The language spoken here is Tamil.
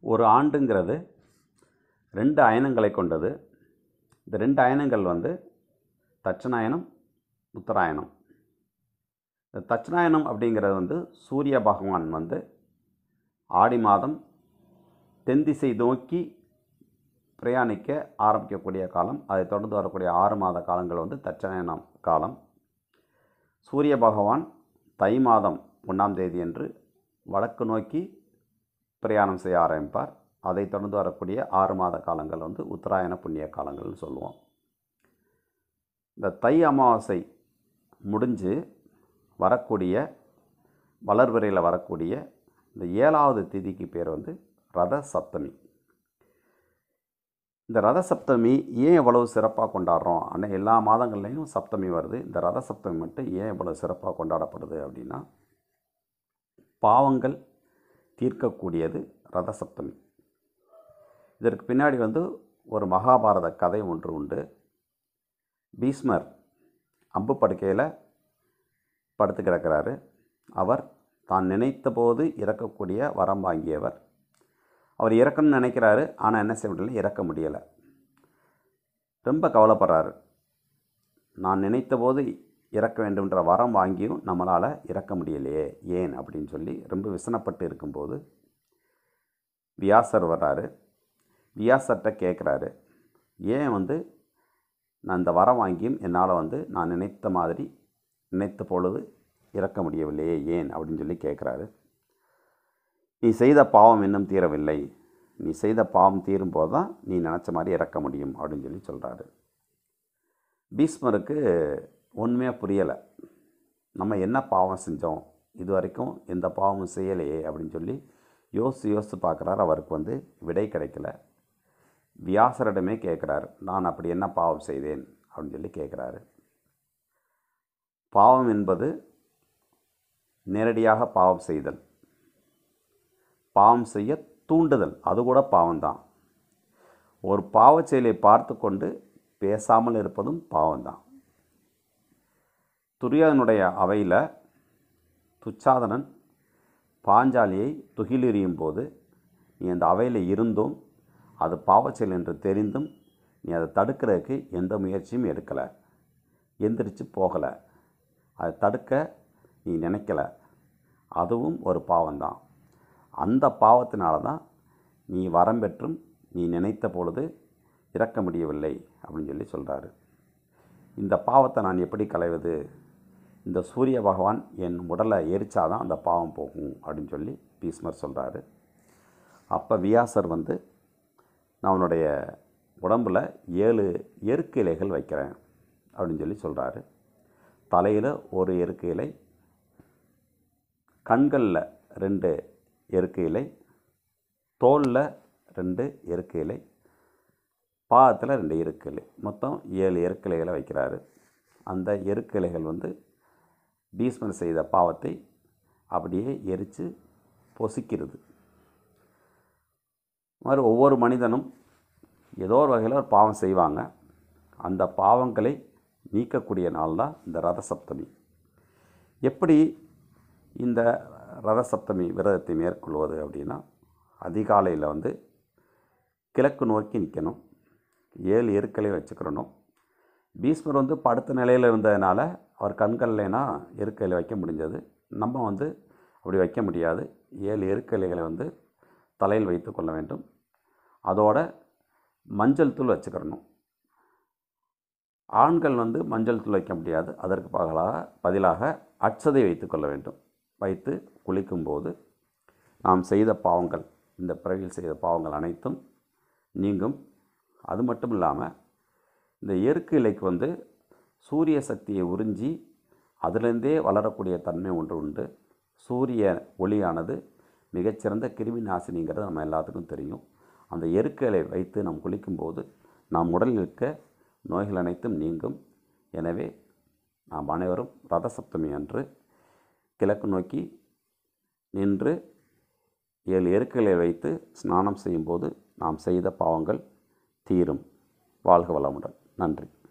ஒரு ஆண்டுங்கிறது ரெண்டு அயனங்களை கொண்டது இந்த ரெண்டு அயனங்கள் வந்து தட்சணாயனம் உத்தராயணம் இந்த தட்சிணாயனம் அப்படிங்கிறது வந்து சூரிய பகவான் வந்து ஆடி மாதம் தென் திசை நோக்கி பிரயாணிக்க ஆரம்பிக்கக்கூடிய காலம் அதை தொடர்ந்து வரக்கூடிய ஆறு மாத காலங்கள் வந்து தட்சிணாயனம் காலம் சூரிய பகவான் தை மாதம் ஒன்றாம் தேதி அன்று வடக்கு நோக்கி பிரயாணம் செய்ய ஆரம்பிப்பார் அதை தொடர்ந்து வரக்கூடிய ஆறு மாத காலங்கள் வந்து உத்தராயண புண்ணிய காலங்கள்னு சொல்லுவோம் இந்த தை அமாவாசை முடிஞ்சு வரக்கூடிய வளர்பிறையில் வரக்கூடிய இந்த ஏழாவது திதிக்கு பேர் வந்து ரத சப்தமி இந்த ரத சப்தமி ஏன் இவ்வளவு சிறப்பாக கொண்டாடுறோம் ஆனால் எல்லா மாதங்கள்லேயும் சப்தமி வருது இந்த ரத சப்தமி மட்டும் ஏன் இவ்வளவு சிறப்பாக கொண்டாடப்படுது அப்படின்னா பாவங்கள் தீர்க்கக்கூடியது ரத சப்தமி இதற்கு பின்னாடி வந்து ஒரு மகாபாரத கதை ஒன்று உண்டு பீஸ்மர் அம்பு படுக்கையில் படுத்து கிடக்கிறாரு அவர் தான் நினைத்தபோது இறக்கக்கூடிய வரம் வாங்கியவர் அவர் இறக்கணும்னு நினைக்கிறாரு ஆனால் என்ன செய்ய முடியல இறக்க முடியலை ரொம்ப கவலைப்படுறாரு நான் நினைத்தபோது இறக்க வேண்டும்ன்ற வரம் வாங்கியும் நம்மளால் இறக்க முடியலையே ஏன் அப்படின்னு சொல்லி ரொம்ப விசனப்பட்டு இருக்கும்போது வியாசர் வர்றாரு வியாசர்கிட்ட கேட்குறாரு ஏன் வந்து நான் இந்த வரம் வாங்கியும் என்னால் வந்து நான் நினைத்த மாதிரி நினைத்த பொழுது இறக்க முடியவில்லையே ஏன் அப்படின்னு சொல்லி கேட்குறாரு நீ செய்த பாவம் இன்னும் தீரவில்லை நீ செய்த பாவம் தீரும்போது தான் நீ நினச்ச மாதிரி இறக்க முடியும் அப்படின்னு சொல்லி சொல்கிறாரு பீஸ்மருக்கு உண்மையாக புரியலை நம்ம என்ன பாவம் செஞ்சோம் இது வரைக்கும் எந்த பாவமும் செய்யலையே அப்படின்னு சொல்லி யோசித்து யோசித்து பார்க்குறாரு அவருக்கு வந்து விடை கிடைக்கல வியாசரிடமே கேட்குறாரு நான் அப்படி என்ன பாவம் செய்தேன் அப்படின்னு சொல்லி கேட்குறாரு பாவம் என்பது நேரடியாக பாவம் செய்தல் பாவம் செய்ய தூண்டுதல் அது கூட பாவம்தான் ஒரு பாவச் செயலை பார்த்து கொண்டு பேசாமல் இருப்பதும் பாவம்தான் துரியோதனுடைய அவையில் துச்சாதனன் பாஞ்சாலியை துகிலெறியும் போது நீ அந்த அவையில் இருந்தும் அது பாவச்செயல் என்று தெரிந்தும் நீ அதை தடுக்கிறதுக்கு எந்த முயற்சியும் எடுக்கலை எந்திரிச்சு போகலை அதை தடுக்க நீ நினைக்கல அதுவும் ஒரு பாவம்தான் அந்த பாவத்தினால தான் நீ வரம் பெற்றும் நீ நினைத்த பொழுது இறக்க முடியவில்லை அப்படின்னு சொல்லி சொல்கிறாரு இந்த பாவத்தை நான் எப்படி களைவது இந்த சூரிய பகவான் என் உடலை எரிச்சாதான் அந்த பாவம் போகும் அப்படின்னு சொல்லி பீஸ்மர் சொல்கிறாரு அப்போ வியாசர் வந்து நான் உன்னுடைய உடம்பில் ஏழு எருக்கு இலைகள் வைக்கிறேன் அப்படின்னு சொல்லி சொல்கிறாரு தலையில் ஒரு எருக்கு இலை கண்களில் ரெண்டு எருக்கு இலை தோலில் ரெண்டு எருக்கு இலை பாதத்தில் ரெண்டு எருக்கு இலை மொத்தம் ஏழு எருக்கு இலைகளை வைக்கிறாரு அந்த எருக்கு இலைகள் வந்து பீஸ்மர் செய்த பாவத்தை அப்படியே எரித்து பொசிக்கிறது மாதிரி ஒவ்வொரு மனிதனும் ஏதோ ஒரு வகையில் ஒரு பாவம் செய்வாங்க அந்த பாவங்களை நீக்கக்கூடிய நாள் தான் இந்த ரத சப்தமி எப்படி இந்த ரத சப்தமி விரதத்தை மேற்கொள்வது அப்படின்னா அதிகாலையில் வந்து கிழக்கு நோக்கி நிற்கணும் ஏழு எருக்களை வச்சுக்கிறணும் பீஸ்மர் வந்து படுத்த நிலையில் இருந்ததுனால அவர் கண்கள்லேனா எருக்கையில் வைக்க முடிஞ்சது நம்ம வந்து அப்படி வைக்க முடியாது ஏழு எருக்கலைகளை வந்து தலையில் வைத்து கொள்ள வேண்டும் அதோட மஞ்சள் தூள் வச்சுக்கிறணும் ஆண்கள் வந்து மஞ்சள் தூள் வைக்க முடியாது அதற்கு பதிலாக பதிலாக அட்சதை வைத்து கொள்ள வேண்டும் வைத்து குளிக்கும்போது நாம் செய்த பாவங்கள் இந்த பிறவியில் செய்த பாவங்கள் அனைத்தும் நீங்கும் அது மட்டும் இல்லாமல் இந்த எருக்கு இலைக்கு வந்து சூரிய சக்தியை உறிஞ்சி அதிலிருந்தே வளரக்கூடிய தன்மை ஒன்று உண்டு சூரிய ஒளியானது மிகச்சிறந்த கிருமி நாசினிங்கிறது நம்ம எல்லாத்துக்கும் தெரியும் அந்த எருக்களை வைத்து நாம் குளிக்கும்போது நாம் உடலில் இருக்க நோய்கள் அனைத்தும் நீங்கும் எனவே நாம் அனைவரும் ரத சப்தமி அன்று கிழக்கு நோக்கி நின்று ஏழு எருக்களை வைத்து ஸ்நானம் செய்யும்போது நாம் செய்த பாவங்கள் தீரும் வாழ்க வளமுடன் நன்றி